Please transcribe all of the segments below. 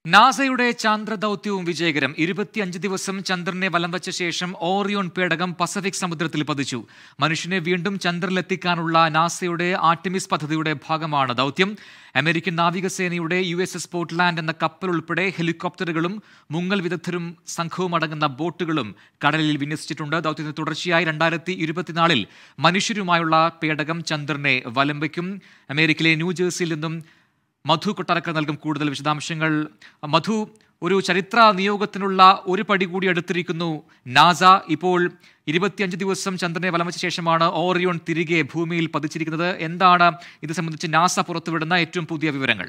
നാസയുടെ ചാന്ദ്രദൗത്യവും വിജയകരം ഇരുപത്തിയഞ്ച് ദിവസം ചന്ദ്രനെ വലം വച്ച ശേഷം ഓറിയോൺ പേടകം പസഫിക് സമുദ്രത്തിൽ പതിച്ചു മനുഷ്യനെ വീണ്ടും ചന്ദ്രനിലെത്തിക്കാനുള്ള നാസയുടെ ആർട്ടിമിസ് പദ്ധതിയുടെ ഭാഗമാണ് ദൗത്യം അമേരിക്കൻ നാവികസേനയുടെ യു എസ് എസ് പോർട്ട്ലാൻഡ് എന്ന കപ്പൽ ഉൾപ്പെടെ ഹെലികോപ്റ്ററുകളും മുങ്ങൽ വിദഗ്ധരും സംഘവും അടങ്ങുന്ന ബോട്ടുകളും കടലിൽ വിന്യസിച്ചിട്ടുണ്ട് ദൗത്യത്തിന് തുടർച്ചയായി രണ്ടായിരത്തി ഇരുപത്തിനാലിൽ മനുഷ്യരുമായുള്ള പേടകം ചന്ദ്രനെ വലം വയ്ക്കും അമേരിക്കയിലെ ന്യൂജേഴ്സിയിൽ നിന്നും മധു കൊട്ടാരക്കർ നൽകും കൂടുതൽ വിശദാംശങ്ങൾ മധു ഒരു ചരിത്ര നിയോഗത്തിനുള്ള ഒരു പടി കൂടി അടുത്തിരിക്കുന്നു നാസ ഇപ്പോൾ ഇരുപത്തിയഞ്ച് ദിവസം ചന്ദ്രനെ വലം വെച്ച ശേഷമാണ് ഓറിയോൺ തിരികെ ഭൂമിയിൽ പതിച്ചിരിക്കുന്നത് എന്താണ് ഇത് സംബന്ധിച്ച് നാസ പുറത്തുവിടുന്ന ഏറ്റവും പുതിയ വിവരങ്ങൾ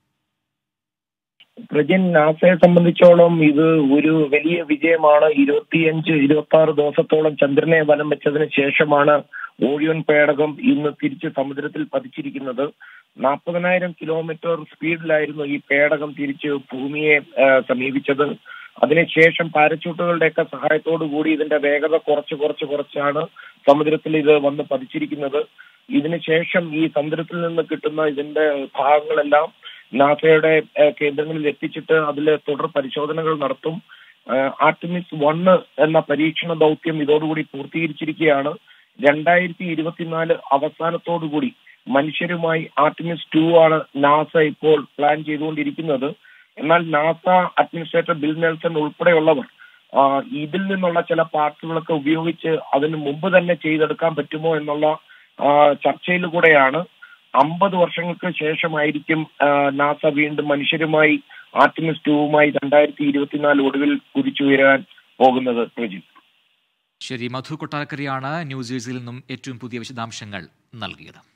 പ്രജിൻ നാസയെ സംബന്ധിച്ചോളം ഇത് ഒരു വലിയ വിജയമാണ് ഇരുപത്തിയഞ്ച് ഇരുപത്തി ആറ് ദിവസത്തോളം ചന്ദ്രനെ വലം വെച്ചതിന് ശേഷമാണ് ഓറിയോൺ പേടകം ഇന്ന് തിരിച്ച് സമുദ്രത്തിൽ പതിച്ചിരിക്കുന്നത് നാൽപ്പതിനായിരം കിലോമീറ്റർ സ്പീഡിലായിരുന്നു ഈ പേടകം തിരിച്ച് ഭൂമിയെ ആ, സമീപിച്ചത് അതിനുശേഷം പാരച്യൂട്ടുകളുടെയൊക്കെ സഹായത്തോടു കൂടി ഇതിന്റെ വേഗത കുറച്ച് കുറച്ച് കുറച്ചാണ് സമുദ്രത്തിൽ ഇത് വന്ന് പതിച്ചിരിക്കുന്നത് ഇതിനുശേഷം ഈ സമുദ്രത്തിൽ നിന്ന് കിട്ടുന്ന ഇതിന്റെ ഭാഗങ്ങളെല്ലാം നാസയുടെ ഏഹ്, കേന്ദ്രങ്ങളിൽ എത്തിച്ചിട്ട് അതിൽ തുടർ പരിശോധനകൾ നടത്തും ഏഹ്, ആർട്ടിമിസ് വണ്ണ് എന്ന പരീക്ഷണ ദൗത്യം ഇതോടുകൂടി പൂർത്തീകരിച്ചിരിക്കുകയാണ് രണ്ടായിരത്തി ഇരുപത്തിനാല് അവസാനത്തോടുകൂടി മനുഷ്യരുമായി ആർട്ടിമിസ് ടു ആണ് നാസ ഇപ്പോൾ പ്ലാൻ ചെയ്തുകൊണ്ടിരിക്കുന്നത് എന്നാൽ നാസ അഡ്മിനിസ്ട്രേറ്റർ ബിൽ നെൽസൺ ഉൾപ്പെടെയുള്ളവർ ആ, ഇതിൽ നിന്നുള്ള ചില പാർട്സുകളൊക്കെ ഉപയോഗിച്ച് അതിന് മുമ്പ് തന്നെ ചെയ്തെടുക്കാൻ പറ്റുമോ എന്നുള്ള ആ, ചർച്ചയിലൂടെയാണ് അമ്പത് വർഷങ്ങൾക്ക് ശേഷമായിരിക്കും ആ, നാസ വീണ്ടും മനുഷ്യരുമായി ആർട്ടിമിസ് ടുവുമായി രണ്ടായിരത്തി ഇരുപത്തിനാല് ഒടുവിൽ കുതിച്ചുയരാൻ പോകുന്നത് പ്രജിത് ശരി മധു കൊട്ടാരക്കരയാണ് ന്യൂസ് ജേഴ്സിയിൽ നിന്നും ഏറ്റവും പുതിയ വിശദാംശങ്ങൾ നൽകിയത്